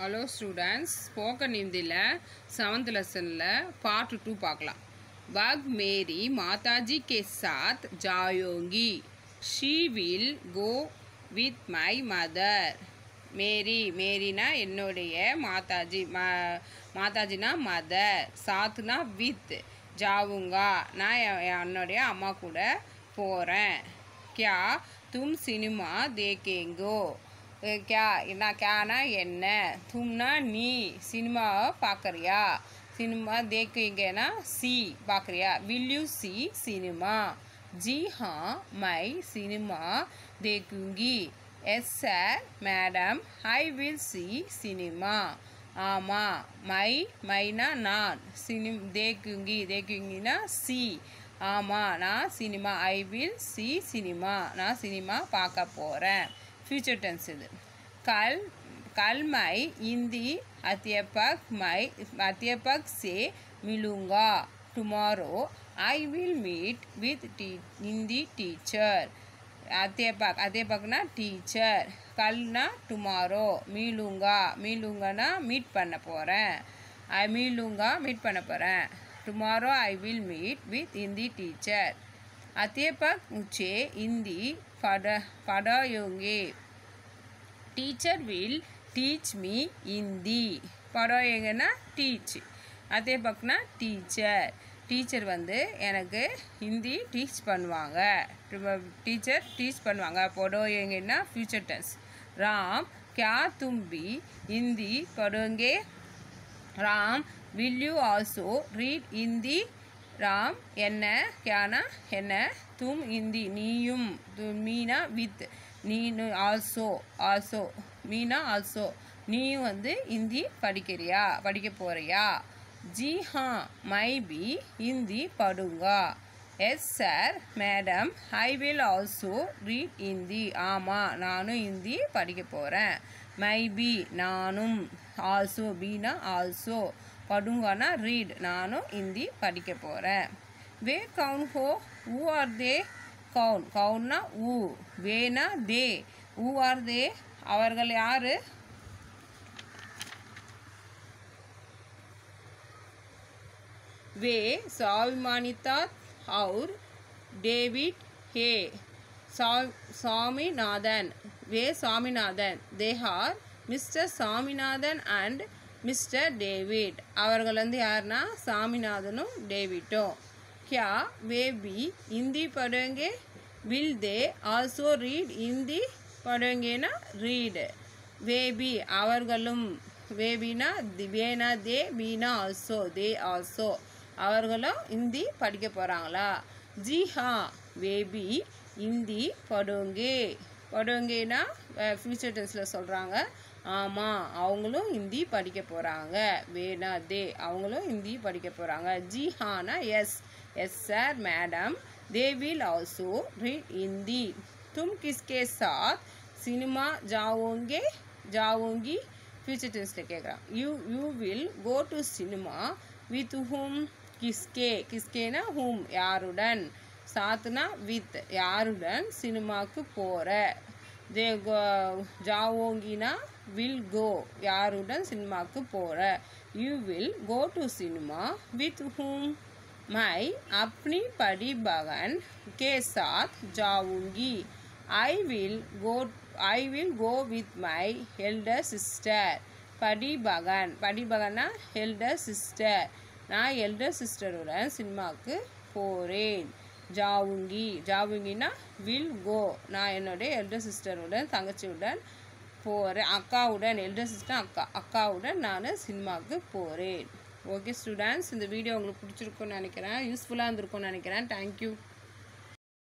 hello students spoken ஹிந்தியில் seventh லெசனில் part two பார்க்கலாம் बाग मेरी माताजी के साथ जाऊंगी she will go with my mother மேரி மேரினா என்னுடைய மாதாஜி மா மாதாஜினா மதர் சாத்துனா வித் ஜாவுங்கா நான் என்- என்னுடைய அம்மா கூட போகிறேன் क्या तुम सिनेमा देखेंगो ए, क्या என்ன கேனா என்ன தும்னா நீ சினிமா பார்க்குறியா சினிமா தேக்குங்கன்னா சி பார்க்குறியா வில் யூ சி சினிமா जी हाँ मैं सिनेमा देखूंगी yes sir madam I will see cinema ஆமாம் மை மைனா நான் சினிம் தேக்குங்கி தேக்குங்கினா சி ஆமாம் நான் cinema I will see cinema நான் சினிமா பார்க்க போகிறேன் ஃப்யூச்சர் டென்ஸ் இது கல் கல் மை இந்தி அத்தியபக் மை அத்தியபக் से मिलूंगा tomorrow I will meet with Hindi teacher अध्यापक अध्यापकना टीचर கல்னா டுமாரோ மீலுங்கா மீலுங்கனா மீட் பண்ண போகிறேன் ஐ மீலுங்கா மீட் பண்ண போகிறேன் tomorrow I will meet with Hindi teacher अध्यापक मुझे हिंदी पढ़ा पढ़ाएंगे teacher will teach me Hindi படம் டீச் அதே பக்கம்னா டீச்சர் டீச்சர் வந்து எனக்கு ஹிந்தி டீச் பண்ணுவாங்க டீச்சர் டீச் பண்ணுவாங்க படம் எங்கன்னா ஃபியூச்சர் டென்ஸ் ராம் क्या तुम भी हिंदी पढ़ोगे Ram will you also read Hindi Ram என்ன கியானா என்ன தும் ஹிந்தி நீயும் து- மீனா வித் நீனு ஆல்சோ ஆல்சோ மீனா ஆல்சோ நீயும் வந்து ஹிந்தி படிக்கிறியா படிக்க போறியா ஜி ஹா மை பி ஹிந்தி படுங்கா yes sir madam I will also read Hindi ஆமாம் நானும் ஹிந்தி படிக்க போகிறேன் மை பி நானும் ஆல்சோ பீனா ஆல்சோ படுங்கன்னா ரீட் நானும் ஹிந்தி படிக்க போகிறேன் வே கவுன் ஹோ ஊ ஆர் தே கவுன் கவுன்னா ஊ வேனா தே ஊ ஆர் தே அவர்கள் யாரு वे स्वाभिमानिता और डेविड हे सा- स्वामीनाथन वे Swaminathan they are mister Saminathan and mister David அவர்கள் வந்து யாருன்னா சாமிநாதனும் டேவிட்டும் क्या वे भी हिंदी पढ़ेंगे will they also read Hindi பढ़ेंगे ரீட் வே பி அவர்களும் வேபினா வேனா தே பீனா ஆல்சோ தே ஆல்சோ அவர்களும் ஹிந்தி படிக்க போகிறாங்களா ஜி ஹா வேபி ஹிந்தி படுங்கே படுங்கேனா ஃப்யூச்சர் டென்ஸில் சொல்கிறாங்க ஆமாம் அவங்களும் ஹிந்தி படிக்க போகிறாங்க வேணா தே அவங்களும் ஹிந்தி படிக்க போகிறாங்க ஜி ஹானா yes yes sir madam they will also read Hindi தும் கிஸ்கே சாத் சினிமா ஜாவோங்கே ஜாவோங்கி ஃபியூச்சர் டென்ஸில் கேட்குறான் you you will go to cinema with whom கிஸ்கே கிஸ்கேனா ஹூம் யாருடன் சாத்துனா வித் யாருடன் சினிமாவுக்கு போகிற தே ஜாவோங்கினா வில் கோ யாருடன் சினிமாவுக்கு போகிற you will go to cinema with whom मैं अपनी बड़ी बहन के साथ जाऊंगी I will go I will go with my elder sister படி பகன் படி பகன்னா எல்டர் சிஸ்டர் நான் எல்டர் சிஸ்டருடன் சினிமாவுக்கு போகிறேன் ஜாவுங்கி ஜாவுங்கினா வில் கோ நான் என்னுடைய எல்டர் சிஸ்டருடன் தங்கச்சியுடன் போகிறேன் அக்காவுடன் எல்டர் சிஸ்டர் அக்கா அக்காவுடன் நான் சினிமாவுக்கு போகிறேன் ஓகே ஸ்டூடெண்ட்ஸ் இந்த வீடியோ உங்களுக்கு பிடிச்சிருக்குன்னு நினைக்கிறேன் யூஸ்ஃபுல்லாக இருந்திருக்கும்னு நினைக்கிறேன் தேங்க்யூ